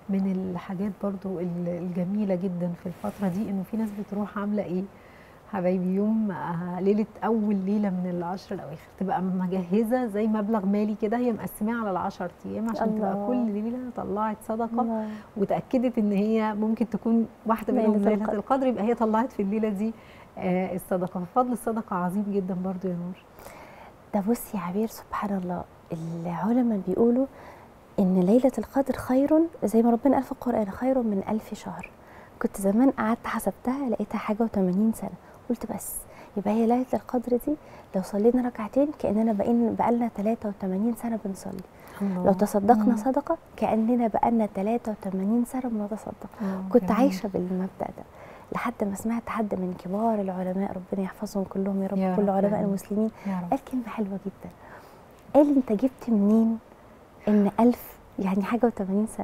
من الحاجات برضو ال- الجميله جدا في الفتره دي انه في ناس بتروح عامله ايه حبايبي يوم آه، ليله اول ليله من العشر الاواخر تبقى مجهزه زي مبلغ مالي كده هي مقسماه على العشر ايام عشان تبقى الله. كل ليله طلعت صدقه الله. وتاكدت ان هي ممكن تكون واحده منهم ليلة ليله القدر. القدر يبقى هي طلعت في الليله دي آه، الصدقه ففضل الصدقه عظيم جدا برضو يا نور ده بصي يا عبير سبحان الله العلماء بيقولوا ان ليله القدر خير زي ما ربنا قال في القران خير من ألف شهر كنت زمان قعدت حسبتها لقيتها حاجه و80 سنه قلت بس يبقى هي ليله القدر دي لو صلينا ركعتين كاننا بقينا بقالنا 83 سنه بنصلي لو تصدقنا مم. صدقه كاننا بقالنا 83 سنه بنتصدق آه، كنت جميل. عايشه بالمبدا ده لحد ما سمعت حد من كبار العلماء ربنا يحفظهم كلهم يا رب يا كل رب علماء آمين. المسلمين يا رب قال كلمة حلوة جدا قال انت جبت منين ان ألف يعني حاجة وثمانين سنة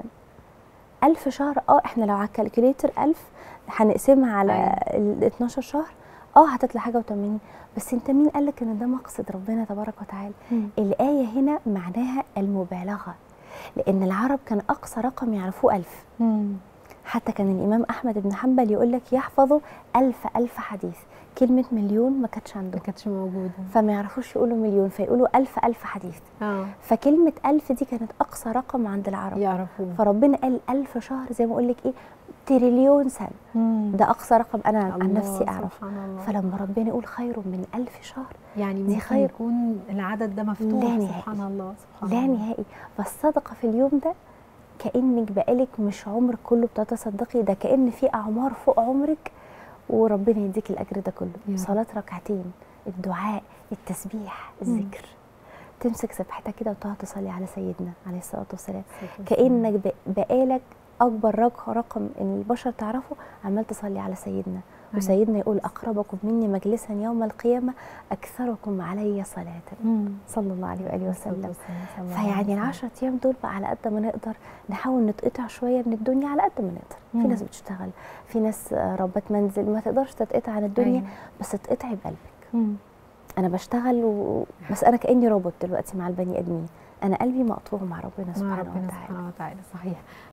ألف شهر اه احنا لو على الكالكوليتر ألف هنقسمها على ال 12 شهر اه هتطلع حاجة وثمانين بس انت مين قال لك ان ده مقصد ربنا تبارك وتعالى مم. الآية هنا معناها المبالغة لأن العرب كان أقصى رقم يعرفوه ألف مم. حتى كان الإمام أحمد بن حنبل يقول لك يحفظوا ألف ألف حديث كلمة مليون ما كانتش ما عندهم كانتش موجوده فما يعرفوش يقولوا مليون فيقولوا ألف ألف حديث اه فكلمة ألف دي كانت أقصى رقم عند العرب يعرفوا فربنا قال ألف شهر زي ما أقول لك إيه تريليون سنة مم. ده أقصى رقم أنا عن الله، نفسي أعرف سبحان الله فلما ربنا يقول خير من ألف شهر يعني دي ممكن خير. يكون العدد ده مفتوح لا نهائي. سبحان الله سبحان لا الله نهائي فالصدقة في اليوم ده كأنك بقالك مش عمر كله بتتصدقي ده كأن في أعمار فوق عمرك وربنا يديك الأجر ده كله يا رب. صلاة ركعتين الدعاء التسبيح الذكر تمسك سبحتك كده وتقعد تصلي على سيدنا عليه الصلاة والسلام كانك ب- بقالك اكبر رق- رقم ان البشر تعرفه عمال تصلي على سيدنا أيوة. وسيدنا يقول اقربكم مني مجلسا يوم القيامه اكثركم علي صلاه مم. صلى الله عليه واله وسلم صلى الله عليه فيعني وسلم. العشرة ايام دول بقى على قد ما نقدر نحاول نتقطع شويه من الدنيا على قد ما نقدر مم. في ناس بتشتغل في ناس آه، ربات منزل ما تقدرش تتقطع عن الدنيا أيوة. بس تتقطعي بقلبك مم. انا بشتغل و... بس انا كاني روبوت دلوقتي مع البني ادمين انا قلبي مقطوع مع ربنا مع سبحانه ربنا وتعالى سبحانه وتعالى صحيح